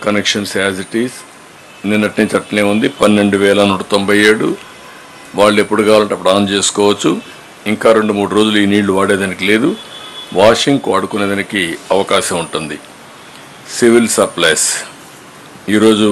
connections as it is నిన్నటి నుంచి అట్లనే ఉంది పన్నెండు వేల నూట తొంభై ఏడు వాళ్ళు ఎప్పుడు కావాలంటే అప్పుడు ఆన్ చేసుకోవచ్చు ఇంకా రెండు మూడు రోజులు ఈ నీళ్లు వాడేదానికి లేదు వాషింగ్ వాడుకునేదానికి అవకాశం ఉంటుంది సివిల్ సప్లైస్ ఈరోజు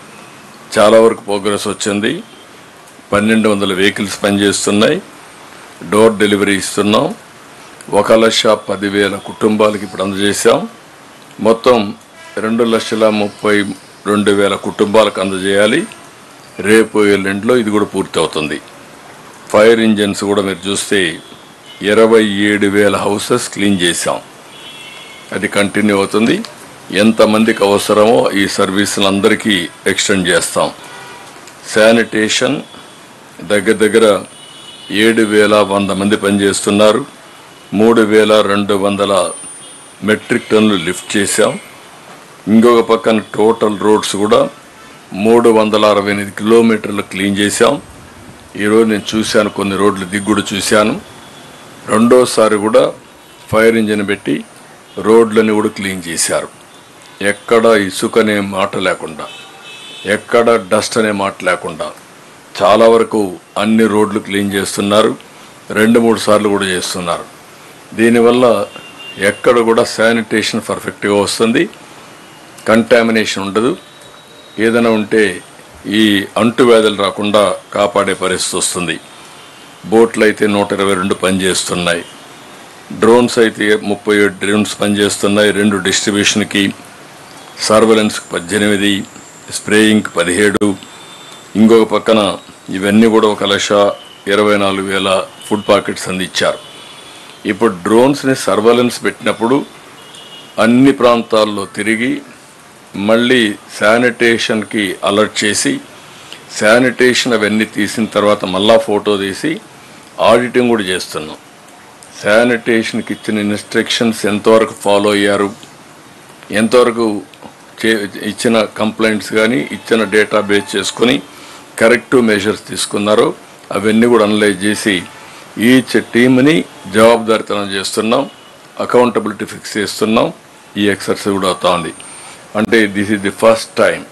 చాలా వరకు ప్రోగ్రెస్ వచ్చింది పన్నెండు వందల వెహికల్స్ పనిచేస్తున్నాయి డోర్ డెలివరీ ఇస్తున్నాం ఒక లక్ష పదివేల కుటుంబాలకి ఇప్పుడు అందజేశాం మొత్తం రెండు లక్షల ముప్పై రెండు వేల కుటుంబాలకు అందజేయాలి రేపు ఎల్లుండిలో ఇది కూడా పూర్తి అవుతుంది ఫైర్ ఇంజన్స్ కూడా మీరు చూస్తే ఇరవై ఏడు వేల హౌసెస్ క్లీన్ చేశాం అది కంటిన్యూ అవుతుంది ఎంతమందికి అవసరమో ఈ సర్వీసులు అందరికీ ఎక్స్టెండ్ చేస్తాం శానిటేషన్ దగ్గర దగ్గర ఏడు వేల వంద మంది పనిచేస్తున్నారు మూడు వేల రెండు వందల మెట్రిక్ టన్నులు లిఫ్ట్ చేశాం ఇంకొక పక్కన టోటల్ రోడ్స్ కూడా మూడు వందల అరవై ఎనిమిది కిలోమీటర్లు క్లీన్ చేశాం ఈరోజు నేను చూశాను కొన్ని రోడ్లు దిగుడు చూశాను రెండోసారి కూడా ఫైర్ ఇంజిన్ పెట్టి రోడ్లని కూడా క్లీన్ చేశారు ఎక్కడ ఇసుక అనే మాట లేకుండా ఎక్కడ డస్ట్ అనే మాట లేకుండా చాలా వరకు అన్ని రోడ్లు క్లీన్ చేస్తున్నారు రెండు మూడు సార్లు కూడా చేస్తున్నారు దీనివల్ల ఎక్కడ కూడా శానిటేషన్ పర్ఫెక్ట్గా వస్తుంది కంటామినేషన్ ఉండదు ఏదైనా ఉంటే ఈ అంటువ్యాధులు రాకుండా కాపాడే పరిస్థితి వస్తుంది బోట్లు అయితే నూట ఇరవై రెండు పనిచేస్తున్నాయి డ్రోన్స్ అయితే ముప్పై ఏడు డ్రోన్స్ పనిచేస్తున్నాయి రెండు డిస్ట్రిబ్యూషన్కి సర్వలెన్స్కి పద్దెనిమిది స్ప్రేయింగ్కి పదిహేడు ఇంకొక పక్కన ఇవన్నీ కూడా ఒక లక్ష ఇరవై నాలుగు వేల ఫుడ్ పాకెట్స్ అందించారు ఇప్పుడు డ్రోన్స్ని సర్వలెన్స్ పెట్టినప్పుడు అన్ని ప్రాంతాల్లో తిరిగి మళ్ళీ శానిటేషన్కి అలర్ట్ చేసి శానిటేషన్ అవన్నీ తీసిన తర్వాత మళ్ళా ఫోటో తీసి ఆడిటింగ్ కూడా చేస్తున్నాం శానిటేషన్కి ఇచ్చిన ఇన్స్ట్రక్షన్స్ ఎంతవరకు ఫాలో అయ్యారు ఎంతవరకు చే ఇచ్చిన కంప్లైంట్స్ కానీ ఇచ్చిన డేటా బేస్ చేసుకొని కరెక్టివ్ మెజర్స్ తీసుకున్నారో అవన్నీ కూడా అనలైజ్ చేసి ఈచ్ టీమ్ని జవాబుదారితనం చేస్తున్నాం అకౌంటబిలిటీ ఫిక్స్ చేస్తున్నాం ఈ ఎక్సర్సైజ్ కూడా అవుతా ఉంది అంటే this is the first time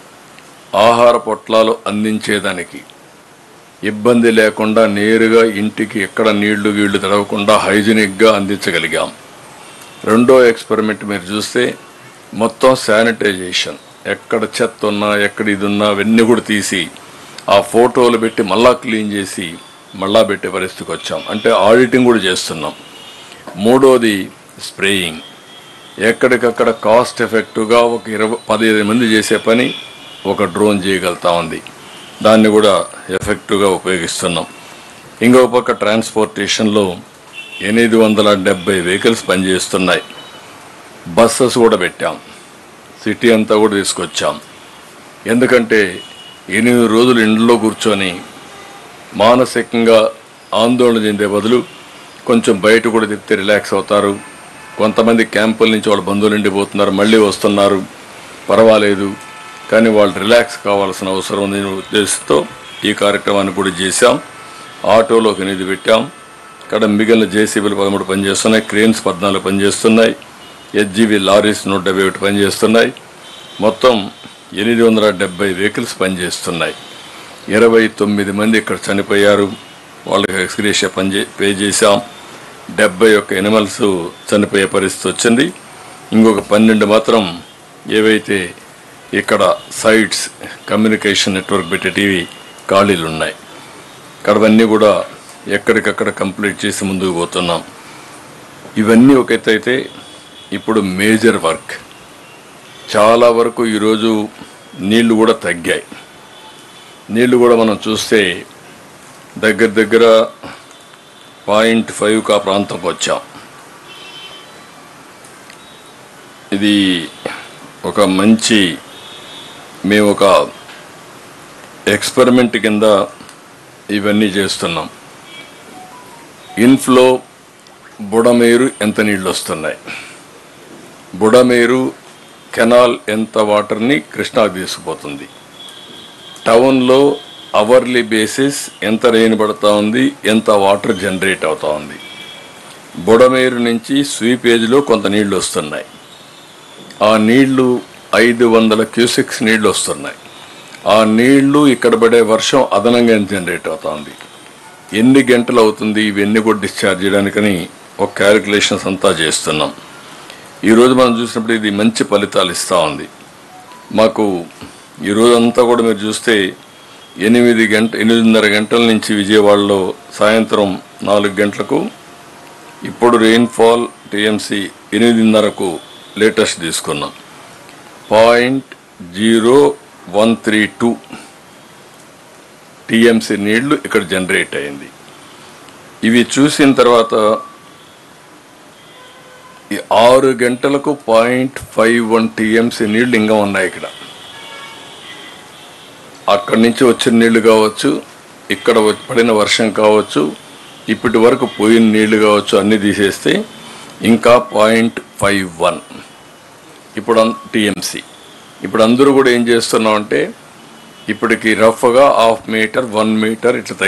ఆహార పొట్లాలు అందించేదానికి ఇబ్బంది లేకుండా నేరుగా ఇంటికి ఎక్కడ నీళ్లు గీళ్లు తడవకుండా హైజీనిక్గా అందించగలిగాం రెండో ఎక్స్పెరిమెంట్ మీరు చూస్తే మొత్తం శానిటైజేషన్ ఎక్కడ చెత్త ఉన్నా ఎక్కడ ఇది ఉన్నా అవన్నీ కూడా తీసి ఆ ఫోటోలు పెట్టి మళ్ళా క్లీన్ చేసి మళ్ళా పెట్టే పరిస్థితికి వచ్చాం అంటే ఆడిటింగ్ కూడా చేస్తున్నాం మూడోది స్ప్రేయింగ్ ఎక్కడికక్కడ కాస్ట్ ఎఫెక్టివ్గా ఒక ఇరవై పదిహేను మంది చేసే పని ఒక డ్రోన్ చేయగలుగుతా ఉంది దాన్ని కూడా ఎఫెక్టివ్గా ఉపయోగిస్తున్నాం ఇంకొక పక్క ట్రాన్స్పోర్టేషన్లో ఎనిమిది వందల డెబ్బై వెహికల్స్ పనిచేస్తున్నాయి బస్సెస్ కూడా పెట్టాం సిటీ అంతా కూడా తీసుకొచ్చాం ఎందుకంటే ఎనిమిది రోజులు ఇంట్లో కూర్చొని మానసికంగా ఆందోళన చెందే బదులు కొంచెం బయట కూడా తిప్పితే రిలాక్స్ అవుతారు కొంతమంది క్యాంపుల నుంచి వాళ్ళ బంధువులు ఇండిపోతున్నారు మళ్ళీ వస్తున్నారు పర్వాలేదు కానీ వాళ్ళు రిలాక్స్ కావాల్సిన అవసరం ఉందని ఉద్దేశంతో ఈ కార్యక్రమాన్ని కూడా చేశాం ఆటోలో ఒక ఎనిమిది పెట్టాం ఇక్కడ మిగిలిన జేసీబీలు పదమూడు పనిచేస్తున్నాయి క్రేన్స్ పద్నాలుగు పనిచేస్తున్నాయి హెచ్జీబీ లారీస్ నూట డెబ్బై ఒకటి పనిచేస్తున్నాయి మొత్తం ఎనిమిది వందల డెబ్బై వెహికల్స్ పనిచేస్తున్నాయి ఇరవై తొమ్మిది మంది ఇక్కడ చనిపోయారు వాళ్ళకి ఎక్స్గ్రేషియా పని పే చేశాం డెబ్బై ఒక్క ఎనిమల్స్ చనిపోయే పరిస్థితి వచ్చింది ఇంకొక పన్నెండు మాత్రం ఏవైతే ఇక్కడ సైట్స్ కమ్యూనికేషన్ నెట్వర్క్ పెట్టేటివి ఖాళీలు ఉన్నాయి ఇక్కడవన్నీ కూడా ఎక్కడికక్కడ కంప్లీట్ చేసి ముందుకు పోతున్నాం ఇవన్నీ ఒక ఎత్తు అయితే ఇప్పుడు మేజర్ వర్క్ చాలా వరకు ఈరోజు నీళ్లు కూడా తగ్గాయి నీళ్లు కూడా మనం చూస్తే దగ్గర దగ్గర పాయింట్ ఫైవ్కి ఆ ప్రాంతంకి వచ్చాం ఇది ఒక మంచి మేము ఒక ఎక్స్పెరిమెంట్ కింద ఇవన్నీ చేస్తున్నాం ఇన్ఫ్లో బుడమేరు ఎంత నీళ్ళు వస్తున్నాయి బుడమేరు కెనాల్ ఎంత వాటర్ని కృష్ణాకు తీసుకుపోతుంది టౌన్లో అవర్లీ బేసిస్ ఎంత రెయిన్ పడతా ఉంది ఎంత వాటర్ జనరేట్ అవుతా ఉంది బుడమేరు నుంచి స్వీపేజ్లో కొంత నీళ్లు వస్తున్నాయి ఆ నీళ్లు ఐదు వందల క్యూసెక్స్ నీళ్లు వస్తున్నాయి ఆ నీళ్లు ఇక్కడ పడే వర్షం అదనంగా జనరేట్ అవుతుంది ఎన్ని గంటలు అవుతుంది ఇవన్నీ కూడా డిశ్చార్జ్ చేయడానికని ఒక క్యాలిక్యులేషన్స్ అంతా చేస్తున్నాం ఈరోజు మనం చూసినప్పుడు ఇది మంచి ఫలితాలు ఇస్తూ ఉంది మాకు ఈ రోజంతా కూడా మీరు చూస్తే ఎనిమిది గంట ఎనిమిదిన్నర గంటల నుంచి విజయవాడలో సాయంత్రం నాలుగు గంటలకు ఇప్పుడు రెయిన్ఫాల్ టీఎంసీ ఎనిమిదిన్నరకు లేటెస్ట్ తీసుకున్నాం point zero one three two TMC నీళ్లు ఇక్కడ జనరేట్ అయింది ఇవి చూసిన తర్వాత ఈ ఆరు గంటలకు పాయింట్ ఫైవ్ వన్ టీఎంసీ నీళ్లు ఇంకా ఉన్నాయి ఇక్కడ అక్కడి నుంచి వచ్చిన నీళ్లు కావచ్చు ఇక్కడ వ- పడిన వర్షం కావచ్చు ఇప్పటి వరకు పోయిన నీళ్లు కావచ్చు అన్ని తీసేస్తే ఇంకా పాయింట్ ఫైవ్ వన్ ఇప్పుడు టీఎంసీ ఇప్పుడు అందరూ కూడా ఏం చేస్తున్నాం అంటే ఇప్పటికి రఫ్గా హాఫ్ మీటర్ వన్ మీటర్ ఇట్లా